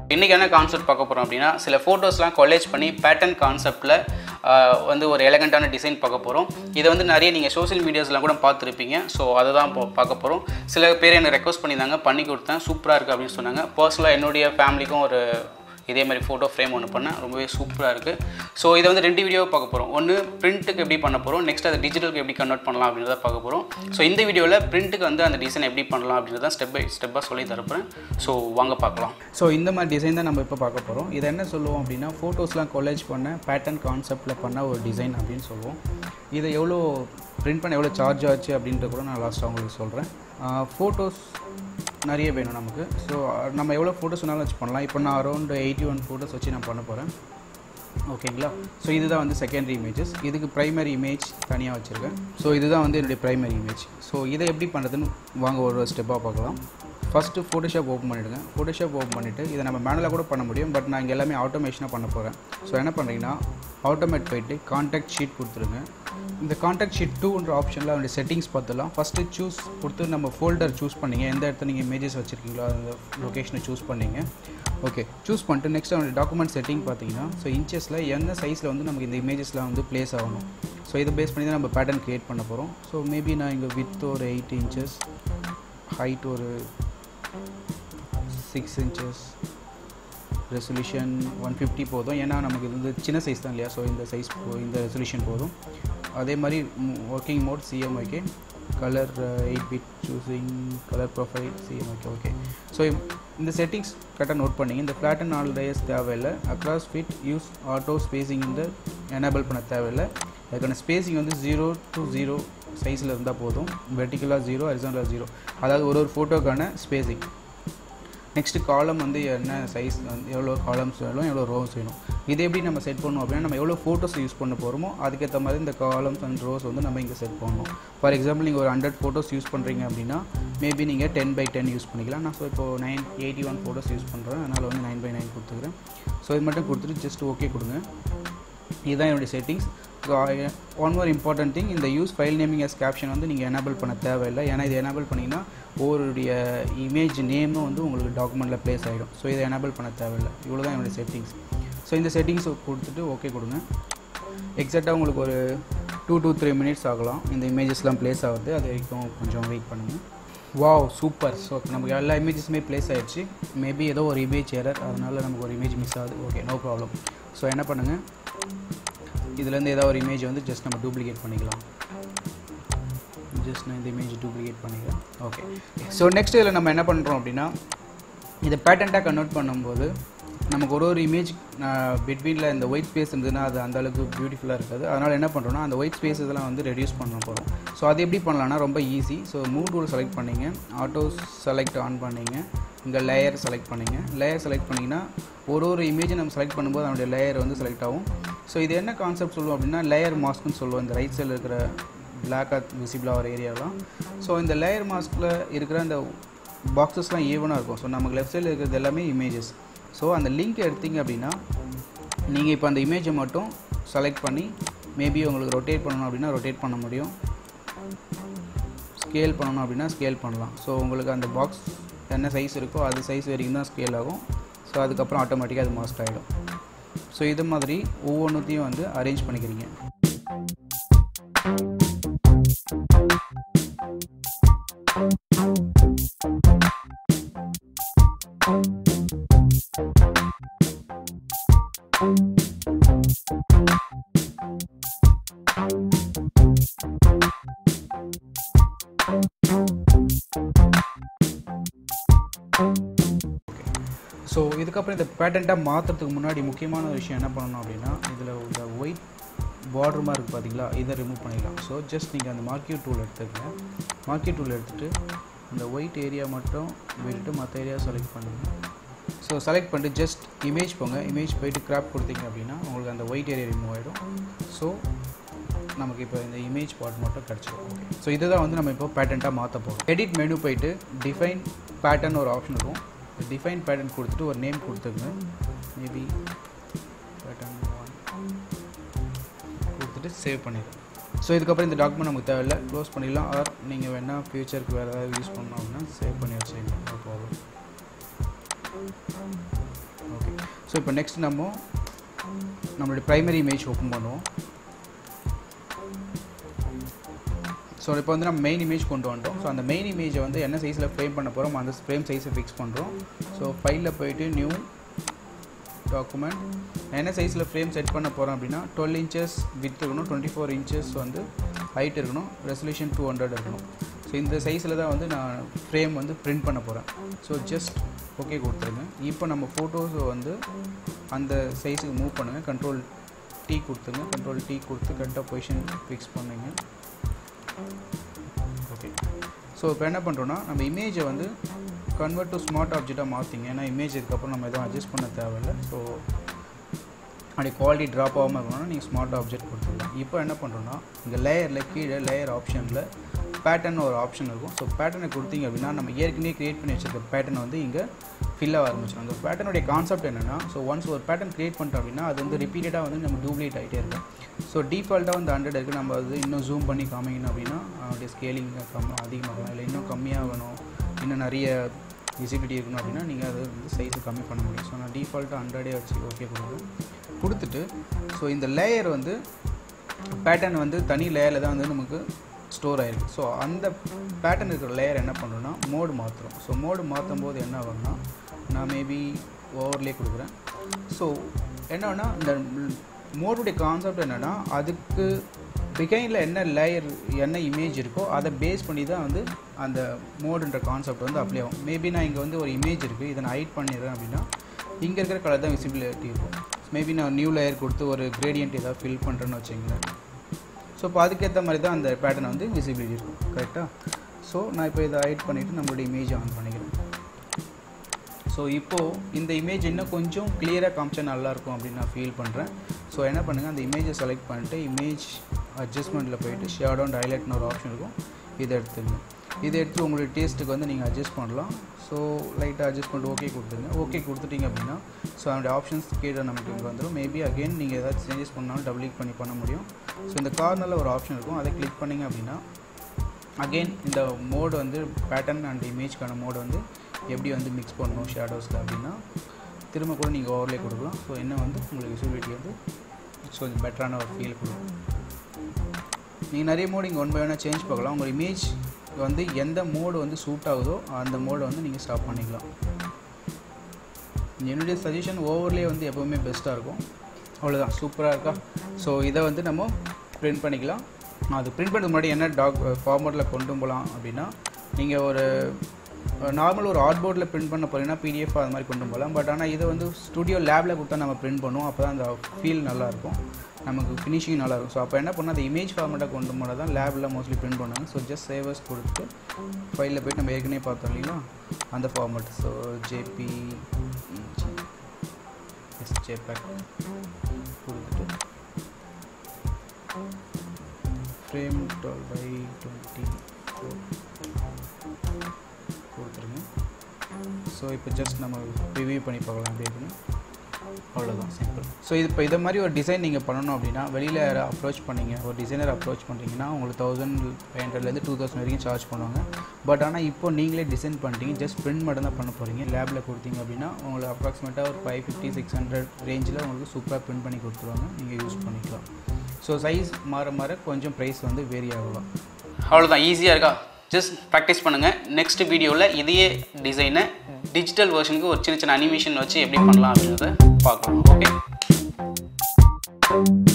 இன்றைக்கி என்ன கான்செப்ட் பார்க்க போகிறோம் அப்படின்னா சில ஃபோட்டோஸ்லாம் கொலேஜ் பண்ணி பேட்டர்ன் கான்செப்டில் வந்து ஒரு எலகண்ட்டான டிசைன் பார்க்க போகிறோம் இதை வந்து நிறைய நீங்கள் சோஷியல் மீடியாஸ்லாம் கூட பார்த்துருப்பீங்க ஸோ அதை தான் இப்போ பார்க்க போகிறோம் சில பேர் எனக்கு ரெக்வஸ்ட் பண்ணியிருந்தாங்க பண்ணி கொடுத்தேன் சூப்பராக இருக்குது அப்படின்னு சொன்னாங்க பர்சனலாக என்னுடைய ஃபேமிலிக்கும் ஒரு இதே மாதிரி ஃபோட்டோ ஃப்ரேம் ஒன்று பண்ணேன் ரொம்பவே சூப்பராக இருக்குது ஸோ இதை வந்து ரெண்டு வீடியோ பார்க்க போகிறோம் ஒன்று பிரிண்ட்டுக்கு எப்படி பண்ண போகிறோம் நெக்ஸ்ட் அதை டிஜிட்டலுக்கு எப்படி கன்வெர்ட் பண்ணலாம் அப்படின்றத பார்க்க போகிறோம் ஸோ இந்த வீடியோவில் பிரிண்ட்டுக்கு வந்து அந்த டிசைன் எப்படி பண்ணலாம் அப்படின்றத ஸ்டெப் பை ஸ்டெப்பாக சொல்லி தரப்போகிறேன் ஸோ வாங்க பார்க்கலாம் ஸோ இந்த மாதிரி டிசைன் தான் நம்ம இப்போ பார்க்க போகிறோம் இதை என்ன சொல்லுவோம் அப்படின்னா ஃபோட்டோஸ்லாம் கொலேஜ் பண்ண பேட்டர்ன் கான்செப்டில் பண்ண ஒரு டிசைன் அப்படின்னு சொல்லுவோம் இதை எவ்வளோ பிரிண்ட் பண்ண எவ்வளோ சார்ஜ் ஆச்சு அப்படின்றத கூட நான் லாஸ்ட்டாக உங்களுக்கு சொல்கிறேன் ஃபோட்டோஸ் நிறைய வேணும் நமக்கு ஸோ நம்ம எவ்வளோ ஃபோட்டோஸ் வேணாலும் வச்சு பண்ணலாம் இப்போ நான் அரௌண்ட் எயிட்டி ஒன் ஃபோட்டோஸ் வச்சு நான் பண்ண போகிறேன் ஓகேங்களா ஸோ இதுதான் வந்து செகண்டரி இமேஜஸ் இதுக்கு ப்ரைமரி இமேஜ் தனியாக வச்சுருக்கேன் ஸோ இதுதான் வந்து என்னுடைய ப்ரைமரி இமேஜ் ஸோ இதை எப்படி பண்ணுறதுன்னு வாங்க ஒரு ஸ்டெப்பாக பார்க்கலாம் ஃபஸ்ட்டு ஃபோட்டோஷாப் ஓப்பன் பண்ணிவிடுங்க ஃபோட்டோஷாப் ஓப்பன் பண்ணிவிட்டு இதை நம்ம மேனுவலாக கூட பண்ண முடியும் பட் நான் இங்கே எல்லாமே ஆட்டோமேஷனாக பண்ண போகிறேன் ஸோ என்ன பண்ணுறீங்கன்னா ஆட்டோமேட் போயிட்டு கான்டாக்ட் ஷீட் கொடுத்துருங்க இந்த கான்டாக்ட் ஷீட் டூன்ற ஆப்ஷனில் அதோடைய செட்டிங்ஸ் பார்த்துலாம் ஃபஸ்ட்டு சூஸ் கொடுத்து நம்ம ஃபோல்டர் சூஸ் பண்ணிங்க எந்த இடத்துல நீங்கள் இமேஜஸ் வச்சுருக்கீங்களோ அந்த லொக்கேஷனை சூஸ் பண்ணிங்க ஓகே சூஸ் பண்ணிட்டு நெக்ஸ்ட் அவனுடைய டாக்குமெண்ட் செட்டிங் பார்த்தீங்கன்னா ஸோ இன்ச்சஸில் எந்த சைஸில் வந்து நமக்கு இந்த இமேஜஸ்லாம் வந்து ப்ளேஸ் ஆகணும் ஸோ இதை பேஸ் பண்ணி தான் நம்ம பேட்டர்ன் க்ரியேட் பண்ண போகிறோம் ஸோ மேபி நான் இங்கே வித் ஒரு எயிட் இன்ச்சஸ் ஹைட் ஒரு six inches resolution one fifty போதும் ஏன்னா நமக்கு இது வந்து சின்ன சைஸ் தான் இல்லையா ஸோ இந்த சைஸ் இந்த ரெசல்யூஷன் போதும் அதே மாதிரி working mode CMYK colour eight bit choosing colour profile CMYK okay so இந்த செட்டிங்ஸ் கரெக்டாக நோட் பண்ணிங்க இந்த ஃப்ளாட்டன் ஆல் லேயர்ஸ் தேவையில்லை across fit use auto spacing இந்த எனேபிள் பண்ண தேவையில்லை அதுக்கான ஸ்பேசிங் வந்து ஜீரோ டு ஜீரோ சைஸில் இருந்தால் போதும் வெர்டிக்கலாக ஜீரோ ஹரிசாண்டலாக ஜீரோ அதாவது ஒரு ஒரு ஃபோட்டோக்கான ஸ்பேசிங் நெக்ஸ்ட்டு காலம் வந்து என்ன சைஸ் வந்து எவ்வளோ காலம்ஸ் வேணும் எவ்வளோ ரோஸ் வேணும் இது எப்படி நம்ம செட் பண்ணோம் அப்படின்னா நம்ம எவ்வளோ ஃபோட்டோஸ் யூஸ் பண்ண போகிறோமோ அதுக்கேற்ற மாதிரி இந்த காலம்ஸ் அண்ட் ரோஸ் வந்து நம்ம இங்கே செட் பண்ணணும் ஃபார் எக்ஸாம்பிள் நீங்கள் ஒரு ஹண்ட்ரட் ஃபோட்டோஸ் யூஸ் பண்ணுறீங்க அப்படின்னா மேபி நீங்கள் டென் பை டென் யூஸ் பண்ணிக்கலாம் நான் ஸோ இப்போது nine eighty one photos use பண்ணுறேன் அதனால் வந்து நைன் பை நைன் கொடுத்துக்கிறேன் ஸோ இது மட்டும் கொடுத்துட்டு ஜஸ்ட் ஓகே கொடுங்க இதுதான் என்னுடைய settings so one more important thing இந்த use file naming as caption வந்து நீங்கள் எனேபிள் பண்ண தேவையில்லை ஏன்னா இது எனேபிள் பண்ணிங்கன்னா ஒவ்வொருடைய இமேஜ் நேமும் வந்து உங்களுக்கு டாக்குமெண்ட்டில் ப்ளேஸ் ஆகிடும் ஸோ இதை எனேபிள் பண்ண தேவையில்லை இவ்வளோ தான் என்னுடைய செட்டிங்ஸ் ஸோ இந்த செட்டிங்ஸ் கொடுத்துட்டு ஓகே கொடுங்க எக்ஸாக்டாக உங்களுக்கு ஒரு டூ டூ த்ரீ மினிட்ஸ் ஆகலாம் இந்த இமேஜஸ்லாம் ப்ளேஸ் ஆகுது அது வரைக்கும் கொஞ்சம் வெயிட் பண்ணுங்கள் வாவ் சூப்பர் ஸோ நமக்கு எல்லா இமேஜஸுமே ப்ளேஸ் ஆகிடுச்சு மேபி ஏதோ ஒரு இமேஜ் எரர் அதனால் நமக்கு ஒரு இமேஜ் மிஸ் ஆகுது ஓகே நோ ப்ராப்ளம் ஸோ என்ன பண்ணுங்கள் இதுலேருந்து ஏதாவது ஒரு இமேஜ் வந்து ஜஸ்ட் நம்ம டூப்ளிகேட் பண்ணிக்கலாம் ஜஸ்ட் நான் இந்த இமேஜ் டூப்ளிகேட் பண்ணிக்கிறேன் ஓகே ஸோ நெக்ஸ்ட் இதில் நம்ம என்ன பண்ணுறோம் அப்படின்னா இதை பேட்டண்ட்டாக கன்வெர்ட் பண்ணும்போது நமக்கு ஒரு ஒரு இமேஜ் பிட்வீனில் இந்த ஒயிட் ஸ்பேஸ் இருந்ததுன்னா அது அந்த அளவுக்கு பியூட்டிஃபுல்லாக இருக்காது அதனால் என்ன பண்ணுறோன்னா அந்த ஒயிட் ஸ்பேஸ் இதெல்லாம் வந்து ரெடியூஸ் பண்ண போகிறோம் ஸோ அது எப்படி பண்ணலாம்னா ரொம்ப easy so move tool select பண்ணிங்க ஆட்டோ செலக்ட் ஆன் பண்ணிங்க இங்கே லேயர் செலக்ட் பண்ணிங்க லேயர் செலக்ட் பண்ணிங்கன்னா ஒரு ஒரு இமேஜை நம்ம செலக்ட் பண்ணும்போது அதனுடைய லேயர் வந்து செலக்ட் ஆகும் ஸோ இது என்ன கான்செப்ட் சொல்லுவோம் அப்படின்னா லேயர் மாஸ்க்னு சொல்லுவோம் இந்த ரைட் சைடில் இருக்கிற பிளாக்காக விசிபிளாக வர ஏரியாலாம் ஸோ இந்த லேயர் மாஸ்கில் இருக்கிற அந்த பாக்ஸஸ்லாம் ஈவனாக இருக்கும் ஸோ நமக்கு லெஃப்ட் சைடில் இருக்கிறது எல்லாமே இமேஜஸ் ஸோ அந்த லிங்க் எடுத்தீங்க அப்படின்னா நீங்கள் இப்போ அந்த இமேஜை மட்டும் செலக்ட் பண்ணி மேபி உங்களுக்கு ரொட்டேட் பண்ணணும் அப்படின்னா ரொட்டேட் பண்ண முடியும் ஸ்கேல் பண்ணணும் அப்படின்னா ஸ்கேல் பண்ணலாம் ஸோ உங்களுக்கு அந்த பாக்ஸ் என்ன சைஸ் இருக்கோ அது சைஸ் வரைக்கும் தான் ஸ்கேல் ஆகும் ஸோ அதுக்கப்புறம் ஆட்டோமேட்டிக்காக அது மாஸ்ட் ஆகிடும் ஸோ இது மாதிரி ஒவ்வொன்றுத்தையும் வந்து அரேஞ்ச் பண்ணிக்கிறீங்க ஸோ இதுக்கப்புறம் இந்த பேட்டண்ட்டாக மாற்றுறதுக்கு முன்னாடி முக்கியமான ஒரு விஷயம் என்ன பண்ணணும் அப்படின்னா இதில் இந்த ஒயிட் பார்டர் மாதிரி இருக்குது பார்த்தீங்களா இதை ரிமூவ் பண்ணிடலாம் ஸோ ஜஸ்ட் நீங்கள் அந்த மார்க்கியூ டூல் எடுத்துக்கங்க மார்க்கியூ டூல் எடுத்துகிட்டு அந்த ஒயிட் ஏரியா மட்டும் விட்டுட்டு மற்ற ஏரியா செலக்ட் பண்ணுங்கள் ஸோ செலக்ட் பண்ணிட்டு ஜஸ்ட் இமேஜ் போங்க இமேஜ் போயிட்டு கிராப் கொடுத்தீங்க அப்படின்னா உங்களுக்கு அந்த ஒயிட் ஏரியா ரிமூவ் ஆகிடும் ஸோ நமக்கு இப்போ இந்த இமேஜ் பார்ட் மட்டும் கிடச்சிடும் ஓகே ஸோ இதுதான் வந்து நம்ம இப்போ பேட்டண்ட்டாக மாற்ற போகிறோம் எடிட் மெனு போயிட்டு டிஃபைன் பேட்டர்ன் ஒரு ஆப்ஷன் இருக்கும் டிஃபைன் பேட்டர்ன் கொடுத்துட்டு ஒரு நேம் கொடுத்துருங்க மேபி பேட்டர்ன் ஒன் கொடுத்துட்டு சேவ் பண்ணிடுங்க ஸோ இதுக்கப்புறம் இந்த டாக்குமெண்ட் நமக்கு தேவையில்லை க்ளோஸ் பண்ணிடலாம் ஆர் நீங்கள் வேணால் ஃப்யூச்சருக்கு வேறு ஏதாவது யூஸ் பண்ணோம் அப்படின்னா சேவ் பண்ணி வச்சுருங்க நோ ப்ராப்ளம் ஸோ இப்போ நெக்ஸ்ட் நம்ம நம்மளுடைய ப்ரைமரி இமேஜ் ஓப்பன் பண்ணுவோம் ஸோ இப்போ வந்து நம்ம மெயின் இமேஜ் கொண்டு வந்துட்டோம் ஸோ அந்த மெயின் இமேஜை வந்து என்ன சைஸில் ஃப்ரேம் பண்ண போகிறோம் அந்த ஃப்ரேம் சைஸை ஃபிக்ஸ் பண்ணுறோம் ஸோ ஃபைலில் போயிட்டு நியூ டாக்குமெண்ட் என்ன சைஸில் ஃப்ரேம் செட் பண்ண போகிறோம் அப்படின்னா டுவெல் இன்ச்சஸ் வித் இருக்கணும் டுவெண்ட்டி ஃபோர் இன்ச்சஸ் வந்து ஹைட் இருக்கணும் ரெசல்யூஷன் டூ ஹண்ட்ரட் இருக்கணும் ஸோ இந்த சைஸில் தான் வந்து நான் ஃப்ரேம் வந்து பிரிண்ட் பண்ண போகிறேன் ஸோ ஜஸ்ட் ஓகே கொடுத்துருங்க இப்போ நம்ம ஃபோட்டோஸை வந்து அந்த சைஸுக்கு மூவ் பண்ணுங்கள் கண்ட்ரோல் டீ கொடுத்துருங்க கண்ட்ரோல் டீ கொடுத்து கரெக்டாக பொசிஷன் ஃபிக்ஸ் பண்ணுங்க ஓகே ஸோ இப்போ என்ன பண்ணுறோன்னா நம்ம இமேஜை வந்து கன்வெர்ட் டு ஸ்மார்ட் ஆப்ஜெக்டாக மாற்றிங்க ஏன்னா இமேஜ் இதுக்கப்புறம் நம்ம எதுவும் அட்ஜஸ்ட் பண்ண தேவையில்லை ஸோ அப்படி குவாலிட்டி ட்ராப் ஆகாமல் இருக்கணும்னா நீங்கள் ஸ்மார்ட் ஆப்ஜெக்ட் கொடுத்துடலாம் இப்போ என்ன பண்ணுறோன்னா இங்கே லேயரில் கீழே லேயர் ஆப்ஷனில் பேட்டர்ன் ஒரு ஆப்ஷன் இருக்கும் ஸோ பேட்டர்னை கொடுத்தீங்க அப்படின்னா நம்ம ஏற்கனவே க்ரியேட் பண்ணி வச்சிருக்க பேட்டர்ன் வந்து இங்கே ஃபில் ஆக ஆரம்பிச்சிடும் அந்த பேட்டர்னுடைய கான்செப்ட் என்னென்னா ஸோ ஒன்ஸ் ஒரு பேட்டர்ன் க்ரியேட் பண்ணிட்டோம் அப்படின்னா அது வந்து ரிப்பீட்டடாக வந்து நம்ம டூப்ளிகேட் ஆகிட்டே இருக்கும் ஸோ டிஃபால்ட்டாக வந்து ஹண்ட்ரட் இருக்குது நம்ம அது இன்னும் ஜூம் பண்ணி காமிக்கணும் அப்படின்னா அதோடைய ஸ்கேலிங் கம் அதிகமாகலாம் இல்லை இன்னும் கம்மியாக வேணும் இன்னும் நிறைய விசிபிலிட்டி இருக்கணும் அப்படின்னா நீங்கள் அதை வந்து சைஸை கம்மி பண்ண முடியும் ஸோ நான் டிஃபால்ட்டாக ஹண்ட்ரடே வச்சு ஓகே கொடுக்குறேன் கொடுத்துட்டு ஸோ இந்த லேயர் வந்து பேட்டர்ன் வந்து தனி லேயரில் தான் வந்து நமக்கு ஸ்டோர் ஆகிருக்கு ஸோ அந்த பேட்டர்ன் இருக்கிற லேயர் என்ன பண்ணுறோன்னா மோடு மாற்றுறோம் ஸோ மோடு மாற்றும் போது என்ன ஆகும்னா நான் மேபி ஓவர்லே கொடுக்குறேன் ஸோ என்னன்னா இந்த மோடுடைய கான்செப்ட் என்னென்னா அதுக்கு பிகைனில் என்ன லேயர் என்ன இமேஜ் இருக்கோ அதை பேஸ் பண்ணி தான் வந்து அந்த மோடுன்ற கான்செப்ட் வந்து அப்ளை ஆகும் மேபி நான் இங்கே வந்து ஒரு இமேஜ் இருக்குது இதை நான் ஹைட் பண்ணிடுறேன் அப்படின்னா இங்கே இருக்கிற கலர் தான் விசிபிலிட்டி இருக்கும் மேபி நான் நியூ லேயர் கொடுத்து ஒரு கிரேடியன்ட் ஏதாவது ஃபில் பண்ணுறேன்னு வச்சுங்களேன் ஸோ இப்போ அதுக்கேற்ற மாதிரி தான் அந்த பேட்டர்ன் வந்து விசிபிலிட்டி இருக்கும் கரெக்டாக ஸோ நான் இப்போ இதை ஹைட் பண்ணிவிட்டு நம்மளுடைய இமேஜ் ஆன் பண்ணிக்கிறேன் ஸோ இப்போது இந்த இமேஜ் இன்னும் கொஞ்சம் கிளியராக காமிச்சா நல்லாயிருக்கும் அப்படின்னு நான் ஃபீல் பண்ணுறேன் ஸோ என்ன பண்ணுங்கள் அந்த இமேஜை செலக்ட் பண்ணிட்டு இமேஜ் அட்ஜஸ்ட்மெண்ட்டில் போயிட்டு ஷேடோ அண்ட் ஹைலைட்னு ஒரு ஆப்ஷன் இருக்கும் இதை எடுத்துங்க இதை எடுத்து உங்களுடைய டேஸ்ட்டுக்கு வந்து நீங்கள் அட்ஜஸ்ட் பண்ணலாம் ஸோ லைட்டாக அட்ஜஸ்ட் பண்ணிட்டு ஓகே கொடுத்துருங்க ஓகே கொடுத்துட்டீங்க அப்படின்னா ஸோ அதனுடைய ஆப்ஷன்ஸ் கீழே நமக்கு இங்கே வந்துடும் மேபி அகைன் நீங்கள் ஏதாச்சும் சேஞ்சஸ் பண்ணாலும் டபுள் கிளிக் பண்ணி பண்ண முடியும் ஸோ இந்த கார்னரில் ஒரு ஆப்ஷன் இருக்கும் அதை கிளிக் பண்ணிங்க அப்படின்னா அகெயின் இந்த மோடு வந்து பேட்டர்ன் அண்ட் இமேஜ்க்கான மோடு வந்து எப்படி வந்து மிக்ஸ் பண்ணணும் ஷேடோஸில் அப்படின்னா திரும்ப கூட நீங்கள் ஓவர்லே கொடுக்கலாம் ஸோ என்ன வந்து உங்களுக்கு விசிபிலிட்டி வந்து கொஞ்சம் பெட்டரான ஒரு ஃபீல் கொடுக்கும் நீங்கள் நிறைய மோடு இங்கே ஒன் பை ஒன்னாக சேஞ்ச் பார்க்கலாம் உங்கள் இமேஜ் வந்து எந்த மோடு வந்து சூட் ஆகுதோ அந்த மோடை வந்து நீங்கள் ஸ்டாப் பண்ணிக்கலாம் என்னுடைய சஜஷன் ஓவர்லே வந்து எப்போவுமே பெஸ்ட்டாக இருக்கும் அவ்வளோதான் சூப்பராக இருக்கா ஸோ இதை வந்து நம்ம பிரிண்ட் பண்ணிக்கலாம் அது பிரிண்ட் பண்ணுறதுக்கு முன்னாடி என்ன டாக் ஃபார்மேட்டில் கொண்டு போகலாம் அப்படின்னா நீங்கள் ஒரு நார்மல் ஒரு ஆர்ட் போர்டில் பிரிண்ட் பண்ண போகிறீங்கன்னா பிடிஎஃப் அது மாதிரி கொண்டு போகலாம் பட் ஆனால் இதை வந்து ஸ்டுடியோ லேபில் கொடுத்தா நம்ம பிரிண்ட் பண்ணுவோம் அப்போ தான் அந்த ஃபீல் நல்லாயிருக்கும் நமக்கு ஃபினிஷிங் நல்லாயிருக்கும் ஸோ அப்போ என்ன பண்ணால் அந்த இமேஜ் ஃபார்மேட்டாக கொண்டு போனால் தான் லேபில் மோஸ்ட்லி பிரிண்ட் பண்ணுவாங்க ஸோ ஜஸ்ட் சேவர்ஸ் கொடுத்து ஃபைலில் போய்ட்டு நம்ம ஏற்கனவே பார்த்தோம் இல்லைங்களா அந்த format so JP S JPEG கொடுத்துட்டு ஃப்ரேம் டுவெல் பை டுவெண்ட்டி கொடுத்துருங்க ஸோ இப்போ ஜஸ்ட் நம்ம ரிவ்யூ பண்ணி பார்க்கலாம் எப்படி இருக்குன்னு அவ்வளோதான் சிம்பிள் ஸோ இது இப்போ இதை மாதிரி ஒரு டிசைன் நீங்கள் பண்ணணும் அப்படின்னா வெளியில் யாரை அப்ரோச் பண்ணீங்க ஒரு டிசைனர் அப்ரோச் பண்ணுறீங்கன்னா உங்களுக்கு தௌசண்ட் ஃபைவ் ஹண்ட்ரட்லேருந்து டூ தௌசண்ட் வரைக்கும் சார்ஜ் பண்ணுவாங்க பட் ஆனால் இப்போ நீங்களே டிசைன் பண்ணிட்டீங்க ஜஸ்ட் பிரிண்ட் மட்டும் தான் பண்ண போகிறீங்க லேபில் கொடுத்தீங்க அப்படின்னா உங்களுக்கு அப்ராக்சிமேட்டாக ஒரு ஃபைவ் ஃபிஃப்டி சிக்ஸ் ஹண்ட்ரட் ரேஞ்சில் உங்களுக்கு சூப்பராக பிரிண்ட் பண்ணி கொடுத்துருவாங்க நீங்கள் யூஸ் பண்ணிக்கலாம் ஸோ சைஸ் மாற மாற கொஞ்சம் ப்ரைஸ் வந்து வேரி ஆகலாம் அவ்வளோதான் ஈஸியாக இருக்கா ஜஸ்ட் ப்ராக்டிஸ் பண்ணுங்கள் நெக்ஸ்ட் வீடியோவில் இதையே டிசைனை டிஜிட்டல் வெர்ஷனுக்கு ஒரு சின்ன சின்ன அனிமேஷன் வச்சு எப்படி பண்ணலாம் அப்படின்றத பார்க்கலாம் ஓகே